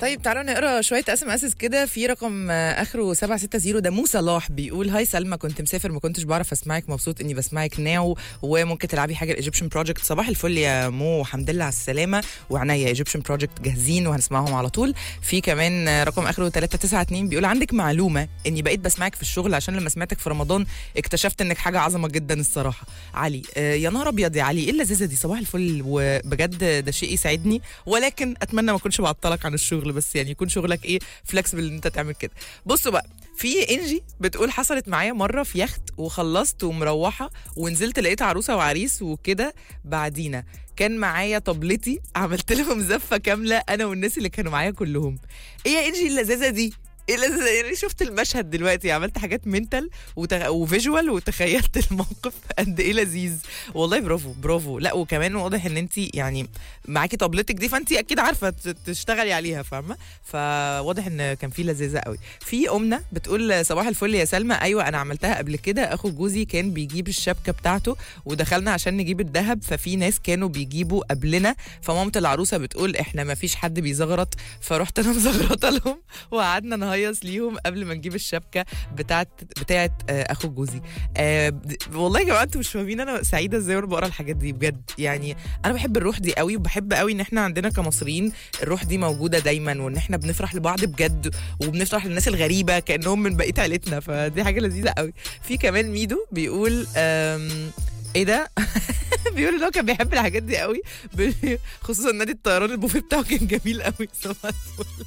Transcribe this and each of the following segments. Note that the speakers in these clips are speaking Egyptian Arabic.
طيب تعالوا نقرا شويه اس ام اس كده في رقم آه، اخره 760 ده مو صلاح بيقول هاي سلمى كنت مسافر ما كنتش بعرف اسمعك مبسوط اني بسمعك ناو وممكن تلعبي حاجه الايجيبشن بروجكت صباح الفل يا مو الحمد لله على السلامه وعناية ايجيبشن بروجكت جاهزين وهنسمعهم على طول في كمان آه، رقم اخره 392 بيقول عندك معلومه اني بقيت بسمعك في الشغل عشان لما سمعتك في رمضان اكتشفت انك حاجه عظمه جدا الصراحه علي آه، يا نهار ابيض يا علي ايه اللذيذه دي صباح الفل وبجد ده شيء يسعدني ولكن اتمنى ما اكونش بعطلك عن الشغل بس يعني يكون شغلك ايه فلكسبل ان انت تعمل كده بصوا بقى في انجي بتقول حصلت معايا مره في يخت وخلصت ومروحه ونزلت لقيت عروسه وعريس وكده بعدينا كان معايا طبلتي عملت لهم زفه كامله انا والناس اللي كانوا معايا كلهم ايه يا انجي اللذاذه دي ايه اللذاذه يعني شفت المشهد دلوقتي عملت حاجات منتال وتغ... وفيجوال وتخيلت الموقف قد ايه لذيذ والله برافو برافو لا وكمان واضح ان انت يعني معاكي طبلتك دي فانت اكيد عارفه ت- تشتغلي عليها فاهمه فواضح ان كان في لذيذه قوي في امنه بتقول صباح الفل يا سلمى ايوه انا عملتها قبل كده اخو جوزي كان بيجيب الشبكه بتاعته ودخلنا عشان نجيب الذهب ففي ناس كانوا بيجيبوا قبلنا فمامه العروسه بتقول احنا ما فيش حد بيزغرط فرحت انا مزغرطه لهم وقعدنا نهيص ليهم قبل ما نجيب الشبكه بتاعت بتاعت آه، اخو جوزي آه د- والله يا جماعه انتوا مش فاهمين انا سعيده ازاي وانا بقرا الحاجات دي بجد يعني انا بحب الروح دي قوي وبحب قوي ان احنا عندنا كمصريين الروح دي موجوده دايما وان احنا بنفرح لبعض بجد وبنفرح للناس الغريبه كانهم من بقيه عيلتنا فدي حاجه لذيذه قوي في كمان ميدو بيقول آم، ايه ده بيقول ان هو كان بيحب الحاجات دي قوي ب- خصوصا نادي الطيران البوفيه بتاعه كان جميل قوي صباح الفل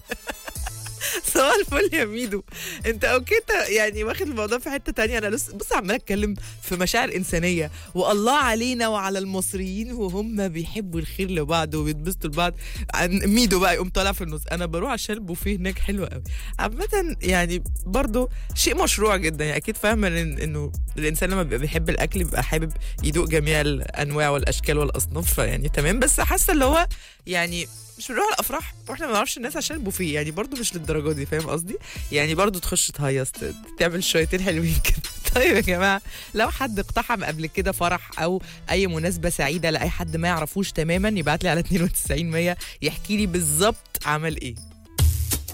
صباح الفل يا ميدو انت اوكي انت يعني واخد الموضوع في حته تانية انا لسه بص عمال اتكلم في مشاعر انسانيه والله علينا وعلى المصريين وهم بيحبوا الخير لبعض وبيتبسطوا لبعض عن ميدو بقى يقوم طالع في النص انا بروح عشان البوفيه هناك حلو قوي عامه يعني برضو شيء مشروع جدا يعني اكيد فاهمه إن انه الانسان لما بيبقى بيحب الاكل بيبقى حابب يدوق جميع الانواع والاشكال والاصناف فيعني تمام بس حاسه اللي هو يعني مش بنروح الافراح واحنا ما نعرفش الناس عشان البوفيه يعني برضو مش للدرجه دي فاهم قصدي يعني برضو تخش تهيص ت- تعمل شويتين حلوين كده طيب يا جماعه لو حد اقتحم قبل كده فرح او اي مناسبه سعيده لاي حد ما يعرفوش تماما يبعت لي على 92 100 يحكي لي بالظبط عمل ايه